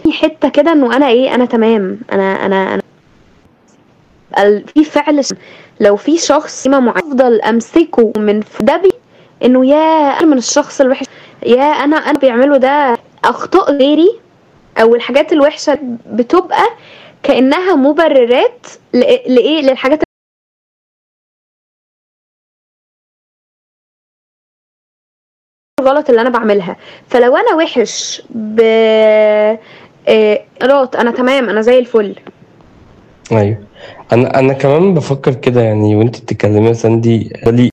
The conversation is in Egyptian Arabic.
في حته كده انه انا ايه انا تمام انا انا انا ال- في فعل ش- لو في شخص ما معين افضل امسكه من ف- ده بي انه يا انا من الشخص الوحش يا انا انا بيعمله ده اخطاء غيري او الحاجات الوحشه بتبقى كانها مبررات لإيه لإيه؟ للحاجات الغلط اللي انا بعملها فلو انا وحش ب آه، رات انا تمام انا زي الفل ايوه انا انا كمان بفكر كده يعني وانت بتتكلمي يا ساندي بالي